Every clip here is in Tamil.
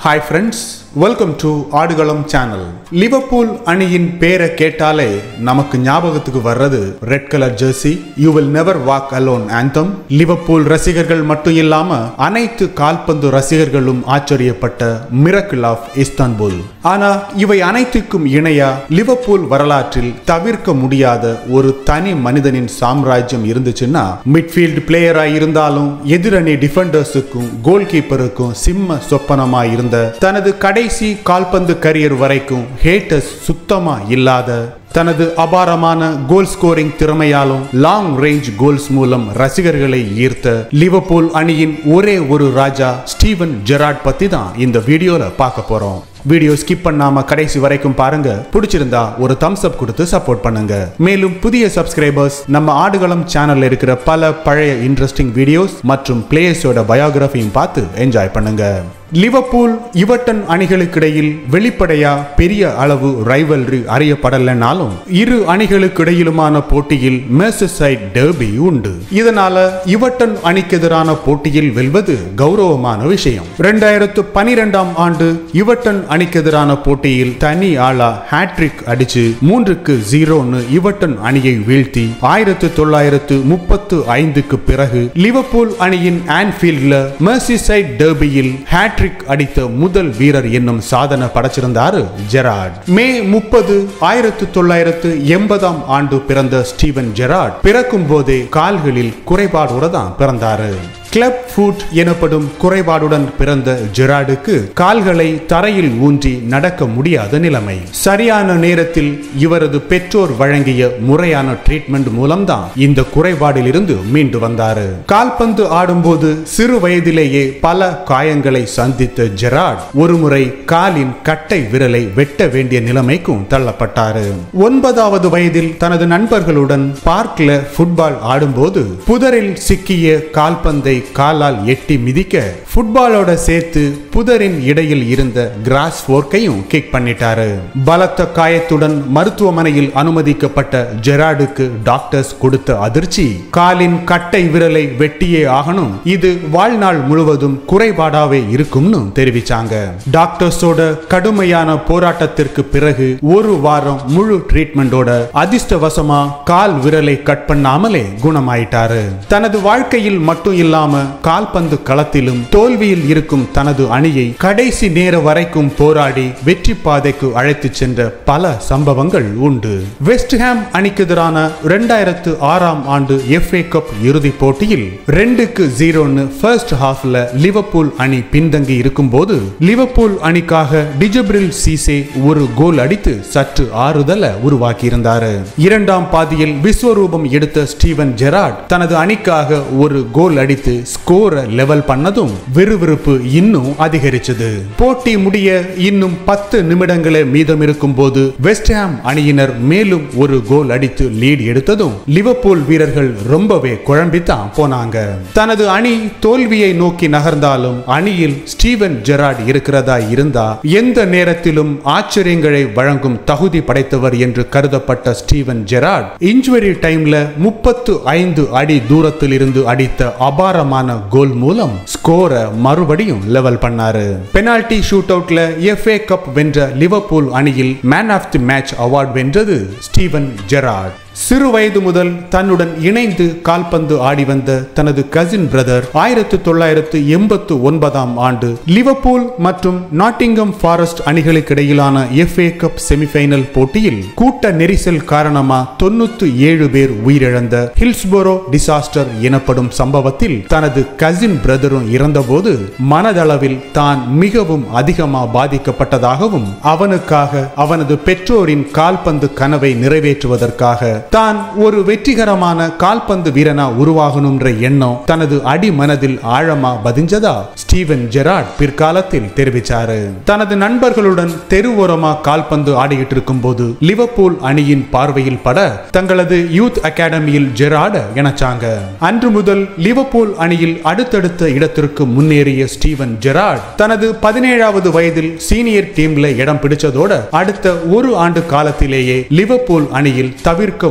hi friends welcome to Aadukalam channel Liverpool அணியின் பேரை கேட்டாலே நமக்கு ஞாபகத்துக்கு வர்றது red colour jersey you will never walk alone anthem Liverpool ரசிகர்கள் மட்டும் இல்லாம அனைத்து கால்பந்து ரசிகர்களும் ஆச்சரியப்பட்ட மிரக்கிள் ஆஃப் இஸ்தான்புல் ஆனா இவை அனைத்துக்கும் இணையா லிவர்பூல் வரலாற்றில் தவிர்க்க முடியாத ஒரு தனி மனிதனின் சாம்ராஜ்யம் இருந்துச்சுன்னா மிட்ஃபீல்டு பிளேயரா இருந்தாலும் எதிரணி டிஃபெண்டர்ஸுக்கும் கோல் கீப்பருக்கும் சிம்ம சொப்பனமா இருந்த தனது கடைசி கால்பந்து கரியர் வரைக்கும் ஹேட்டர்ஸ் சுத்தமா இல்லாத தனது அபாரமான கோல் ஸ்கோரிங் திறமையாலும் லாங் ரேஞ்ச் கோல்ஸ் மூலம் ரசிகர்களை ஈர்த்த லிவர்பூல் அணியின் ஒரே ஒரு ராஜா ஸ்டீவன் ஜெராட் பத்தி தான் இந்த வீடியோல பார்க்க போறோம் வீடியோ ஸ்கிப் பண்ணாம கடைசி வரைக்கும் பாருங்க பிடிச்சிருந்தா ஒரு தம்ஸ் அப் கொடுத்து சப்போர்ட் பண்ணுங்க மேலும் புதிய சப்ஸ்கிரைபர்ஸ் நம்ம ஆடுகளம் சேனல்ல இருக்கிற பல பழைய இன்ட்ரெஸ்டிங் வீடியோஸ் மற்றும் பிளேயர்ஸோட பயோகிராஃபியும் பார்த்து என்ஜாய் பண்ணுங்க லிவர்பூல் இவட்டன் அணிகளுக்கிடையில் வெளிப்படையா பெரிய அளவு ரைவல்ரி அறியப்படலைனாலும் இரு அணிகளுக்கிடையிலுமான போட்டியில் மேசசைட் டெர்பி உண்டு இதனால இவட்டன் அணிக்கு எதிரான போட்டியில் வெல்வது கௌரவமான விஷயம் இரண்டாயிரத்து பனிரெண்டாம் ஆண்டு இவட்டன் அணிக்கு எதிரான போட்டியில் தனி ஆளா ஹேட்ரிக் அடிச்சு மூன்றுக்கு ஜீரோன்னு இவட்டன் அணியை வீழ்த்தி ஆயிரத்து தொள்ளாயிரத்து முப்பத்து ஐந்துக்கு பிறகு லிவர்பூல் அணியின் ஆன்ஃபீல்ட்ல மெர்சிசைட் டெர்பியில் ஹேட்ரிக் அடித்த முதல் வீரர் என்னும் சாதனை படைச்சிருந்தாரு ஜெராட் மே முப்பது ஆயிரத்து தொள்ளாயிரத்து எண்பதாம் ஆண்டு பிறந்த ஸ்டீவன் ஜெராட் பிறக்கும் போதே கால்களில் குறைபாடோட தான் பிறந்தாரு கிளப் ஃபுட் எனப்படும் குறைபாடுடன் பிறந்த ஜெராடுக்கு கால்களை தரையில் ஊன்றி நடக்க முடியாத நிலைமை சரியான நேரத்தில் இவரது பெற்றோர் வழங்கிய முறையான ட்ரீட்மெண்ட் மூலம்தான் இந்த குறைபாடிலிருந்து மீண்டு வந்தாரு கால்பந்து ஆடும்போது சிறு வயதிலேயே பல காயங்களை சந்தித்த ஜெராட் ஒருமுறை காலின் கட்டை விரலை வெட்ட வேண்டிய நிலைமைக்கும் தள்ளப்பட்டாரு ஒன்பதாவது வயதில் தனது நண்பர்களுடன் பார்க்ல ஃபுட்பால் ஆடும்போது புதரில் சிக்கிய கால்பந்தை காலால் எட்டி மிதிக்க ஃபுட்பாலோட சேர்த்து புதரின் இடையில் இருந்த கிராஸ் ஃபோர்க்கையும் கிக் பண்ணிட்டாரு பலத்த காயத்துடன் மருத்துவமனையில் அனுமதிக்கப்பட்ட ஜெராடுக்கு டாக்டர்ஸ் கொடுத்த அதிர்ச்சி காலின் கட்டை விரலை வெட்டியே ஆகணும் இது வாழ்நாள் முழுவதும் குறைபாடாவே இருக்கும்னு தெரிவிச்சாங்க டாக்டர்ஸோட கடுமையான போராட்டத்திற்கு பிறகு ஒரு வாரம் முழு ட்ரீட்மெண்டோட அதிர்ஷ்டவசமா கால் விரலை கட் பண்ணாமலே குணமாயிட்டாரு தனது வாழ்க்கையில் மட்டும் இல்லாம கால்பந்து களத்திலும் தோல்வியில் இருக்கும் தனது அணியை கடைசி நேர வரைக்கும் போராடி வெற்றி பாதைக்கு அழைத்து சென்ற பல சம்பவங்கள் உண்டு வெஸ்ட்ஹாம் அணிக்கு எதிரான இரண்டாயிரத்து ஆறாம் ஆண்டு எஃப்ஏ கப் இறுதிப் போட்டியில் ரெண்டுக்கு ஜீரோன்னு ஃபர்ஸ்ட் ஹாஃப்ல லிவர்பூல் அணி பின்தங்கி இருக்கும்போது லிவர்பூல் அணிக்காக டிஜபிரில் சீசே ஒரு கோல் அடித்து சற்று ஆறுதல உருவாக்கி இருந்தாரு இரண்டாம் பாதியில் விஸ்வரூபம் எடுத்த ஸ்டீவன் ஜெராட் தனது அணிக்காக ஒரு கோல் அடித்து ஸ்கோரை லெவல் பண்ணதும் விறுவிறுப்பு இன்னும் அதிகரிச்சது போட்டி முடிய இன்னும் பத்து நிமிடங்களே மீதம் இருக்கும் போது வெஸ்ட்ஹாம் அணியினர் மேலும் ஒரு கோல் அடித்து லீட் எடுத்ததும் லிவர்பூல் வீரர்கள் ரொம்பவே குழம்பித்தான் போனாங்க தனது அணி தோல்வியை நோக்கி நகர்ந்தாலும் அணியில் ஸ்டீவன் ஜெராட் இருக்கிறதா இருந்தா எந்த நேரத்திலும் ஆச்சரியங்களை வழங்கும் தகுதி படைத்தவர் என்று கருதப்பட்ட ஸ்டீவன் ஜெராட் இன்ஜுரி டைம்ல முப்பத்து ஐந்து அடி தூரத்தில் இருந்து அடித்த அபாரமான கோல் மூலம் ஸ்கோரை மறுபடியும் லெவல் பண்ணாரு பெனால்டி ஷூட் அவுட்ல எஃப்ஏ கப் வென்ற லிவர்பூல் அணியில் man of the match award வென்றது ஸ்டீவன் ஜெராட் சிறு வயது முதல் தன்னுடன் இணைந்து கால்பந்து ஆடி வந்த தனது கசின் பிரதர் ஆயிரத்து தொள்ளாயிரத்து எண்பத்து ஒன்பதாம் ஆண்டு லிவர்பூல் மற்றும் நாட்டிங்கம் ஃபாரஸ்ட் அணிகளுக்கு இடையிலான எஃப்ஏ கப் செமிஃபைனல் போட்டியில் கூட்ட நெரிசல் காரணமா தொண்ணூத்து ஏழு பேர் உயிரிழந்த ஹில்ஸ்போரோ டிசாஸ்டர் எனப்படும் சம்பவத்தில் தனது கசின் பிரதரும் இறந்தபோது மனதளவில் தான் மிகவும் அதிகமா பாதிக்கப்பட்டதாகவும் அவனுக்காக அவனது பெற்றோரின் கால்பந்து கனவை நிறைவேற்றுவதற்காக தான் ஒரு வெற்றிகரமான கால்பந்து வீரனா உருவாகணும்ன்ற எண்ணம் தனது அடி மனதில் ஆழமா பதிஞ்சதா ஸ்டீவன் ஜெராட் பிற்காலத்தில் தெரிவிச்சாரு தனது நண்பர்களுடன் தெருவோரமா கால்பந்து ஆடிக்கிட்டு இருக்கும்போது லிவர்பூல் அணியின் பார்வையில் பட தங்களது யூத் அகாடமியில் ஜெராட இணைச்சாங்க அன்று முதல் லிவர்பூல் அணியில் அடுத்தடுத்த இடத்திற்கு முன்னேறிய ஸ்டீவன் ஜெராட் தனது பதினேழாவது வயதில் சீனியர் டீம்ல இடம் பிடிச்சதோட அடுத்த ஒரு ஆண்டு காலத்திலேயே லிவர்பூல் அணியில் தவிர்க்க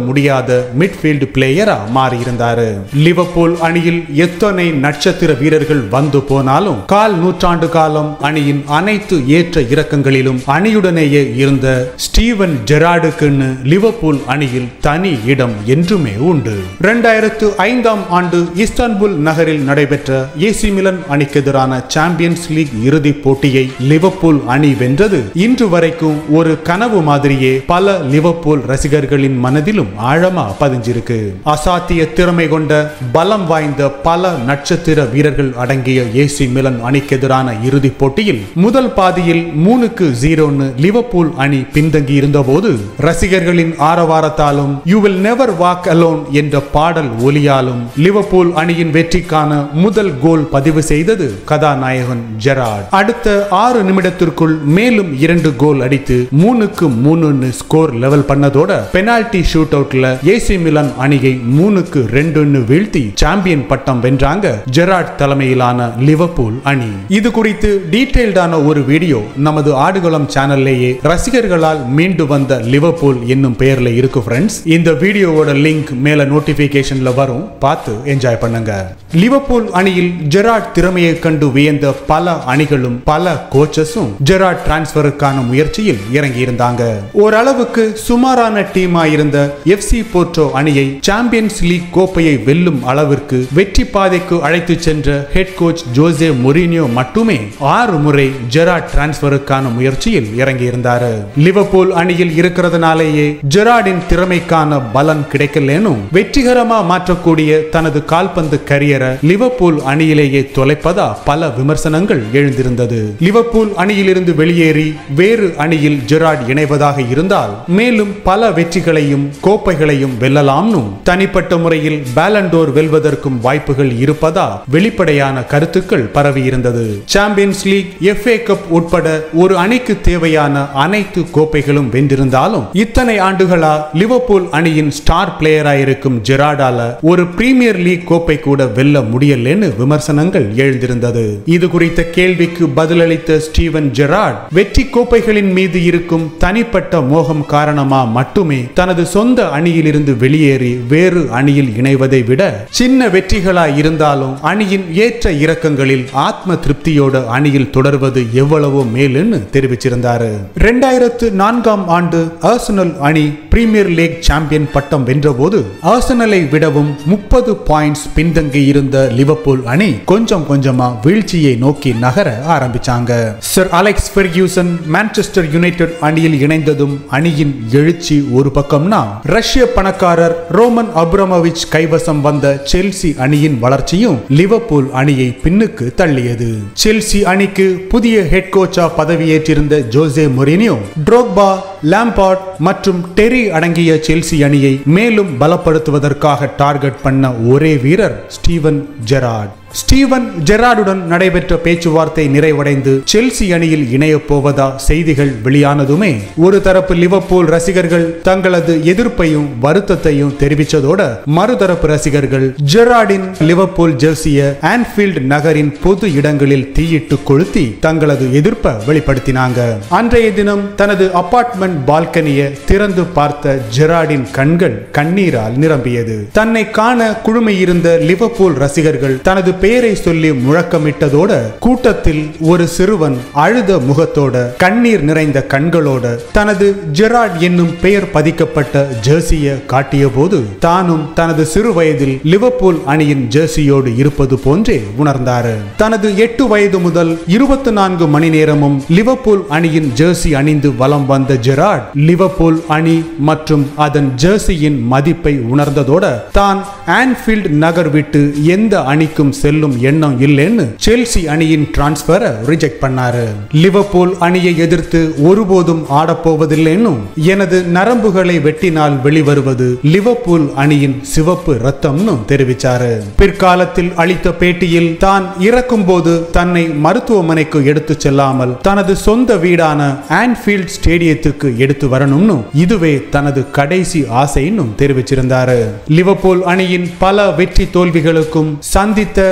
முடியாத மிட்ஃபீல்டு பிளேயரா மாறியிருந்தாரு லிவர்பூல் அணியில் எத்தனை நட்சத்திர வீரர்கள் வந்து போனாலும் கால் நூற்றாண்டு காலம் அணியின் அனைத்து ஏற்ற இறக்கங்களிலும் அணியுடனேயே இருந்த ஸ்டீவன் ஜெரார்டுக்குன்னு லிவர்பூல் அணியில் தனி இடம் என்றுமே உண்டு இரண்டாயிரத்து ஐந்தாம் ஆண்டு இஸ்தான்புல் நகரில் நடைபெற்ற ஏசி மிலன் அணிக்கு எதிரான சாம்பியன்ஸ் லீக் இறுதிப் போட்டியை லிவர்பூல் அணி வென்றது இன்று வரைக்கும் ஒரு கனவு மாதிரியே பல லிவர்பூல் ரசிகர்களின் மனதிலும் ஆழமா பதிஞ்சிருக்கு அசாத்திய திறமை கொண்ட பலம் வாய்ந்த பல நட்சத்திர வீரர்கள் அடங்கிய ஏசி மிலன் அணிக்கு எதிரான இறுதிப் போட்டியில் முதல் பாதியில் மூணுக்கு ஜீரோன்னு லிவர்பூல் அணி பின்தங்கி இருந்தபோது ரசிகர்களின் ஆரவாரத்தாலும் you will never walk alone என்ற பாடல் ஒலியாலும் லிவர்பூல் அணியின் வெற்றிக்கான முதல் கோல் பதிவு செய்தது கதாநாயகன் ஜெரார்ட் அடுத்த ஆறு நிமிடத்திற்குள் மேலும் இரண்டு கோல் அடித்து மூணுக்கு மூணுன்னு ஸ்கோர் லெவல் பண்ணதோட பெனால்டி ஷூட் அவுட்ல ஏசி மிலன் அணியை மூணுக்கு ரெண்டுன்னு வீழ்த்தி சாம்பியன் பட்டம் வென்றாங்க ஜெரார்ட் தலைமையிலான லிவர்பூல் அணி இது குறித்து டீடைல்டான ஒரு வீடியோ நமது ஆடுகளம் சேனல்லேயே ரசிகர்களால் மீண்டு வந்த லிவர்பூல் என்னும் பெயர்ல இருக்கு ஃப்ரெண்ட்ஸ் இந்த வீடியோவோட லிங்க் மேல நோட்டிபிகேஷன்ல வரும் பார்த்து என்ஜாய் பண்ணுங்க லிவர்பூல் அணியில் ஜெரார்ட் திறமையை கண்டு வியந்த பல அணிகளும் பல கோச்சஸும் ஜெரார்ட் டிரான்ஸ்பருக்கான முயற்சியில் இறங்கி இருந்தாங்க ஓரளவுக்கு சுமாரான டீமா இருந்த எஃப்சி போர்ட்டோ அணியை சாம்பியன்ஸ் லீக் கோப்பையை வெல்லும் அளவிற்கு வெற்றி பாதைக்கு அழைத்து சென்ற ஹெட் கோச் ஜோசே மொரினியோ மட்டுமே ஆறு முறை ஜெரார்ட் டிரான்ஸ்பருக்கான முயற்சியில் இறங்கி இருந்தாரு லிவர்பூல் அணியில் இருக்கிறதுனாலேயே ஜெரார்டின் திறமைக்கான பலன் கிடைக்கலனும் வெற்றிகரமா மாற்றக்கூடிய தனது கால்பந்து கரியரை லிவர்பூல் அணியிலேயே தொலைப்பதா பல விமர்சனங்கள் எழுந்திருந்தது லிவர்பூல் அணியிலிருந்து வெளியேறி வேறு அணியில் ஜெரார்ட் இணைவதாக இருந்தால் மேலும் பல வெற்றிகளையும் கோப்பைகளையும் வெல்லலாம்னு தனிப்பட்ட முறையில் பேலண்டோர் வெல்வதற்கும் வாய்ப்புகள் இருப்பதா வெளிப்படையான கருத்துக்கள் பரவி இருந்தது சாம்பியன்ஸ் லீக் எஃப்ஏ கப் உட்பட ஒரு அணிக்கு தேவையான அனைத்து கோப்பைகளும் வென்றிருந்தாலும் இத்தனை ஆண்டுகளா லிவர்பூல் அணியின் ஸ்டார் பிளேயரா இருக்கும் ஜெராடால ஒரு பிரீமியர் லீக் கோப்பை கூட வெல்ல முடியலன்னு விமர்சனங்கள் எழுந்திருந்தது இது குறித்த கேள்விக்கு பதிலளித்த ஸ்டீவன் ஜெரார்ட் வெற்றி கோப்பைகளின் மீது இருக்கும் தனிப்பட்ட மோகம் காரணமா மட்டுமே தனது சொந்த அணியிலிருந்து வெளியேறி வேறு அணியில் இணைவதை விட சின்ன வெற்றிகளா இருந்தாலும் அணியின் ஏற்ற இறக்கங்களில் ஆத்ம திருப்தியோட அணியில் தொடர்வது எவ்வளவோ மேலுன்னு தெரிவிச்சிருந்தாரு ரெண்டாயிரத்து நான்காம் ஆண்டு ஆர்சனல் அணி பிரீமியர் லீக் சாம்பியன் பட்டம் வென்றபோது ஆர்சனலை விடவும் முப்பது பாயிண்ட்ஸ் பின்தங்கி இருந்த லிவர்பூல் அணி கொஞ்சம் கொஞ்சமா வீழ்ச்சியை நோக்கி நகர ஆரம்பிச்சாங்க sir Alex Ferguson Manchester United அணியில் இணைந்ததும் அணியின் எழுச்சி ஒரு பக்கம்னா ரஷ்ய பணக்காரர் ரோமன் அப்ரமோவிச் கைவசம் வந்த செல்சி அணியின் வளர்ச்சியும் லிவர்பூல் அணியை பின்னுக்கு தள்ளியது செல்சி அணிக்கு புதிய ஹெட் கோச்சா பதவியேற்றிருந்த ஜோசே மொரினியோ ட்ரோக்பா லாம்பார்ட் மற்றும் டெரி அடங்கிய செல்சி அணியை மேலும் பலப்படுத்துவதற்காக டார்கெட் பண்ண ஒரே வீரர் ஸ்டீவன் ஜெரார்ட் ஸ்டீவன் ஜெரார்டுடன் நடைபெற்ற பேச்சுவார்த்தை நிறைவடைந்து செல்சி அணியில் இணையப் போவதா செய்திகள் வெளியானதுமே ஒரு தரப்பு லிவர்பூல் ரசிகர்கள் தங்களது எதிர்ப்பையும் வருத்தத்தையும் தெரிவித்ததோட மறுதரப்பு ரசிகர்கள் ஜெரார்டின் லிவர்பூல் ஜெர்சிய ஆன்ஃபீல்ட் நகரின் பொது இடங்களில் தீயிட்டு கொளுத்தி தங்களது எதிர்ப்பை வெளிப்படுத்தினாங்க அன்றைய தினம் தனது அபார்ட்மெண்ட் பால்கனியை திறந்து பார்த்த ஜெரார்டின் கண்கள் கண்ணீரால் நிரம்பியது தன்னை காண குழுமையிருந்த லிவர்பூல் ரசிகர்கள் தனது பெயரை சொல்லி முழக்கமிட்டதோட கூட்டத்தில் ஒரு சிறுவன் அழுத முகத்தோட கண்ணீர் நிறைந்த கண்களோட தனது ஜெரார்ட் என்னும் பெயர் பதிக்கப்பட்ட ஜெர்சியை காட்டிய போது தானும் தனது சிறு வயதில் லிவர்பூல் அணியின் ஜெர்சியோடு இருப்பது போன்றே உணர்ந்தாரு தனது எட்டு வயது முதல் இருபத்தி நான்கு மணி நேரமும் லிவர்பூல் அணியின் ஜெர்சி அணிந்து வலம் வந்த ஜெரார்ட் லிவர்பூல் அணி மற்றும் அதன் ஜெர்சியின் மதிப்பை உணர்ந்ததோட தான் ஆன்ஃபீல்ட் நகர் விட்டு எந்த அணிக்கும் செல்லும் எண்ணம் இல்லைன்னு செல்சி அணியின் டிரான்ஸ்பரை ரிஜெக்ட் பண்ணாரு லிவர்பூல் அணியை எதிர்த்து ஒருபோதும் ஆடப்போவதில்லைன்னு எனது நரம்புகளை வெட்டினால் வெளிவருவது லிவர்பூல் அணியின் சிவப்பு ரத்தம்னு தெரிவிச்சாரு பிற்காலத்தில் அளித்த பேட்டியில் தான் இறக்கும் போது தன்னை மருத்துவமனைக்கு எடுத்து செல்லாமல் தனது சொந்த வீடான ஆன்ஃபீல்ட் ஸ்டேடியத்துக்கு எடுத்து வரணும்னு இதுவே தனது கடைசி ஆசைன்னு தெரிவிச்சிருந்தாரு லிவர்பூல் அணியின் பல வெற்றி தோல்விகளுக்கும் சந்தித்த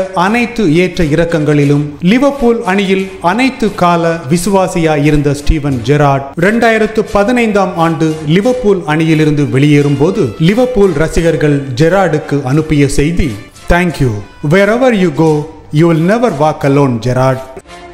அனைத்து ஏற்ற இறக்கங்களிலும் லிவர்பூல் அணியில் அனைத்து கால விசுவாசியா இருந்த ஸ்டீவன் ஜெரார்ட் இரண்டாயிரத்து பதினைந்தாம் ஆண்டு லிவர்பூல் அணியிலிருந்து வெளியேறும் போது லிவர்பூல் ரசிகர்கள் ஜெரார்டுக்கு அனுப்பிய செய்தி thank you wherever you go you will never walk alone Gerard